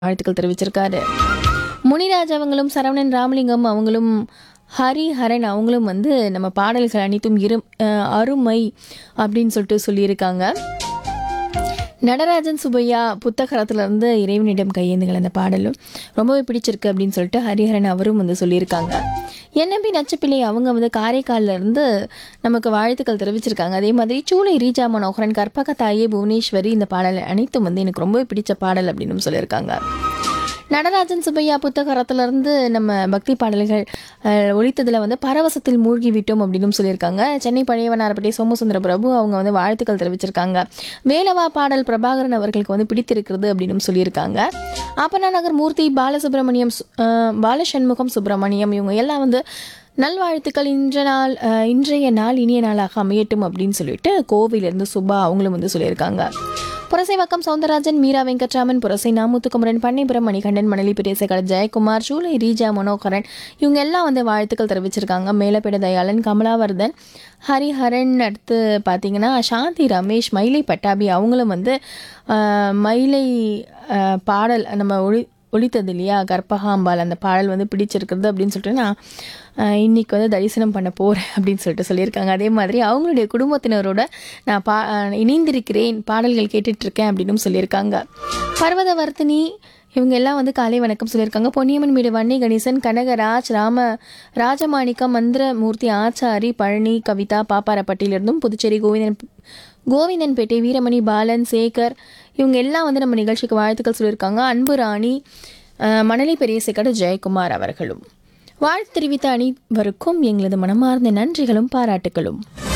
வாழ்த்துக்கள் தெரிவிச்சிருக்காரு முனிராஜ் அவங்களும் சரவணன் ராமலிங்கம் அவங்களும் ஹரி ஹரன் அவங்களும் வந்து நம்ம பாடல்கள் அனைத்தும் இரு அஹ் அருமை அப்படின்னு சொல்லிட்டு சொல்லியிருக்காங்க நடராஜன் சுப்பையா புத்தகரத்துல இருந்து இறைவனிடம் கையேந்துகள் அந்த பாடலும் ரொம்பவே பிடிச்சிருக்கு அப்படின்னு சொல்லிட்டு ஹரிஹரன் அவரும் வந்து சொல்லியிருக்காங்க என்எம்பி நச்சப்பிள்ளை அவங்க வந்து காரைக்கால்ல இருந்து நமக்கு வாழ்த்துக்கள் தெரிவிச்சிருக்காங்க அதே மாதிரி சூளை ரீஜா மனோகரன் கற்பக தாயே புவனேஸ்வரி இந்த பாடல் அனைத்தும் வந்து எனக்கு ரொம்பவே பிடிச்ச பாடல் அப்படின்னு சொல்லியிருக்காங்க நடராஜன் சுப்பையா புத்தகரத்துல இருந்து நம்ம பக்தி பாடல்கள் அஹ், ஒலித்ததுல வந்து பரவசத்தில் மூழ்கி விட்டோம் அப்படின்னு சொல்லியிருக்காங்க சென்னை பழையவனார்பட்டி சோமசுந்தர பிரபு அவங்க வந்து வாழ்த்துக்கள் தெரிவிச்சிருக்காங்க வேலவா பாடல் பிரபாகரன் அவர்களுக்கு வந்து பிடித்திருக்கிறது அப்படின்னு சொல்லியிருக்காங்க அப்பனா நகர் மூர்த்தி பாலசுப்ரமணியம் சு- அஹ், பாலசண்முகம் சுப்பிரமணியம் இவங்க எல்லாம் வந்து நல்வாழ்த்துக்கள் இன்ற நாள் அஹ், இன்றைய நாள் இனிய நாளாக அமையட்டும் அப்படின்னு சொல்லிட்டு கோவிலிருந்து சுபா அவங்களும் வந்து சொல்லியிருக்காங்க புரசைவாக்கம் சவுந்தரராஜன் மீரா வெங்கட்ராமன் புரசை நாமுத்துக்குமரன் பண்ணைபுரம் மணிகண்டன் மணலி பிரேசகர் ஜெயக்குமார் சூலை ரீஜா மனோகரன் இவங்க எல்லாம் வந்து வாழ்த்துக்கள் தெரிவிச்சிருக்காங்க மேலப்பேட தயாளன் கமலாவர்தன் ஹரிஹரன் அடுத்து பார்த்தீங்கன்னா சாந்தி ரமேஷ் மயிலை பட்டாபி அவங்களும் வந்து ஆஹ், மயிலை ஆஹ், பாடல் நம்ம ஒளி ஒழித்தது இல்லையா கர்ப்பகாம்பால் அந்த பாடல் வந்து பிடிச்சிருக்கிறது அப்படின்னு சொல்லிட்டு நான் ஆஹ், இன்னைக்கு வந்து தரிசனம் பண்ண போகிறேன் அப்படின்னு சொல்லிட்டு சொல்லியிருக்காங்க அதே மாதிரி அவங்களுடைய குடும்பத்தினரோட நான் பா ஆஹ், இணைந்திருக்கிறேன் பாடல்கள் கேட்டுட்டு இருக்கேன் அப்படின்னு சொல்லியிருக்காங்க பர்வதவர்த்தினி இவங்க எல்லாம் வந்து காலை வணக்கம் சொல்லியிருக்காங்க பொன்னியம்மன் மீடு வன்னி கணேசன் கனகராஜ் ராம ராஜமாணிக்கம் மந்திரமூர்த்தி ஆச்சாரி பழனி கவிதா பாப்பாரப்பட்டியிலிருந்தும் புதுச்சேரி கோவிந்தன் கோவிந்தன்பேட்டை வீரமணி பாலன் சேகர் இவங்க எல்லாம் வந்து நம்ம நிகழ்ச்சிக்கு வாழ்த்துக்கள் சொல்லியிருக்காங்க அன்பு ராணி அஹ், மணலி பெரியசேகர் ஜெயக்குமார் அவர்களும் வாழ்த்து தெரிவித்த அனைவருக்கும் எங்களது மனமார்ந்த நன்றிகளும் பாராட்டுகளும்